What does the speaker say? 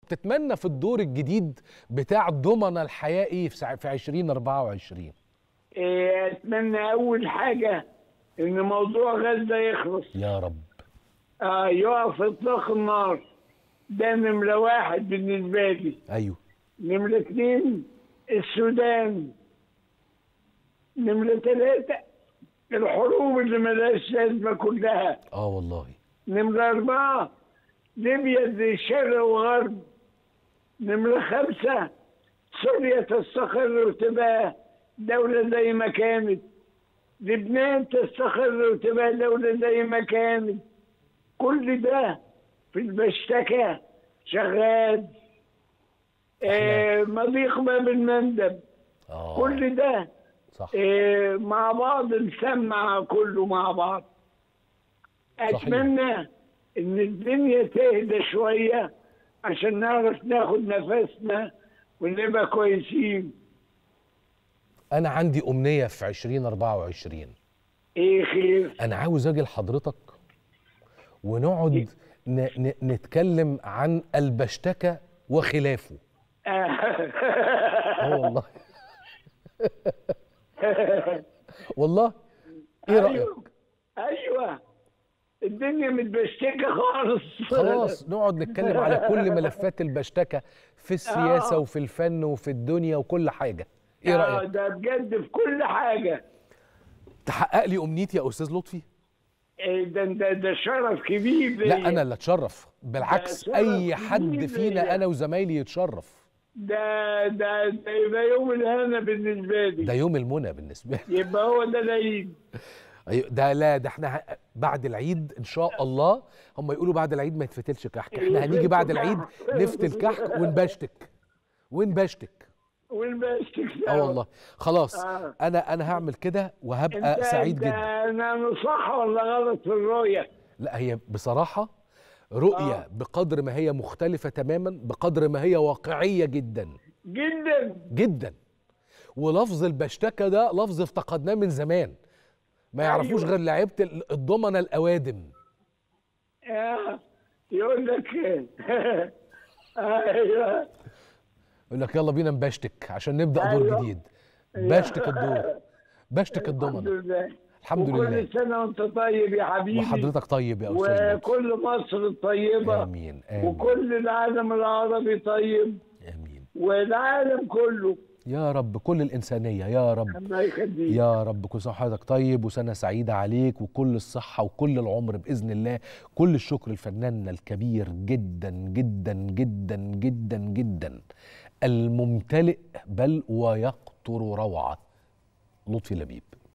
تتمنى في الدور الجديد بتاع ضمن الحياه ايه في سع- في 2024 إيه، اتمنى اول حاجه ان موضوع غزه يخلص يا رب آه يقف اطلاق النار ده نمره واحد بالنسبه لي ايوه نمره اتنين السودان نمره ثلاثه الحروب اللي ملهاش لازمه كلها اه والله نمرة أربعة ليبيا زي شرق وغرب نمرة خمسة سوريا تستقر وتبقى دولة زي ما كانت لبنان تستقر وتبقى دولة زي ما كانت كل ده في المشتكى شغال آه مضيق باب المندب اه كل ده صح آه مع بعض نسمع كله مع بعض اتمنى ان الدنيا تهدى شويه عشان نعرف ناخد نفسنا ونبقى كويسين انا عندي امنيه في 2024 ايه خير انا عاوز اجي لحضرتك ونقعد ن ن نتكلم عن البشتكه وخلافه اه والله والله ايه رايك ايوه ايوه الدنيا متبشتكه خالص خلاص نقعد نتكلم على كل ملفات البشتكه في السياسه آه. وفي الفن وفي الدنيا وكل حاجه ايه آه، رايك ده بجد في كل حاجه تحقق لي امنيتي يا استاذ لطفي إيه ده ده ده شرف كبير ليا لا انا اللي اتشرف بالعكس شرف اي كبير حد فينا ليا. انا وزمايلي يتشرف ده ده ده يبقى يوم الهنا بالنسبه لي ده يوم المنى بالنسبه لي يبقى هو ده العيد أيوة، ده لا ده احنا ه- بعد العيد ان شاء الله هم يقولوا بعد العيد ما يتفتلش كحك احنا هنيجي بعد العيد نفتل كحك ونبشتك ونبشتك والبشتك اه والله خلاص آه. انا انا هعمل كده وهبقى انت سعيد انت جدا انا صح ولا غلط في الرؤيه لا هي بصراحه رؤيه آه. بقدر ما هي مختلفه تماما بقدر ما هي واقعيه جدا جدا جدا ولفظ البشتكه ده لفظ افتقدناه من زمان ما يعرفوش أيوة. غير لعيبه ال- الضمنه الاوادم آه. يقول لك ايوه يقول لك يلا بينا نبشتك عشان نبدا دور أيوة. جديد بشتك الدور بشتك الحمد الضمنه لله الحمد وكل لله سنه وانت طيب يا حبيبي وحضرتك طيب يا استاذ لطفي. وكل مصر طيبه امين امين وكل العالم العربي طيب امين والعالم كله يا رب كل الانسانيه يا رب الله يخليك يا رب كل سنه وحضرتك طيب وسنه سعيده عليك وكل الصحه وكل العمر باذن الله كل الشكر لفناننا الكبير جدا جدا جدا جدا جدا الممتلئ بل ويقطر روعه لطفي لبيب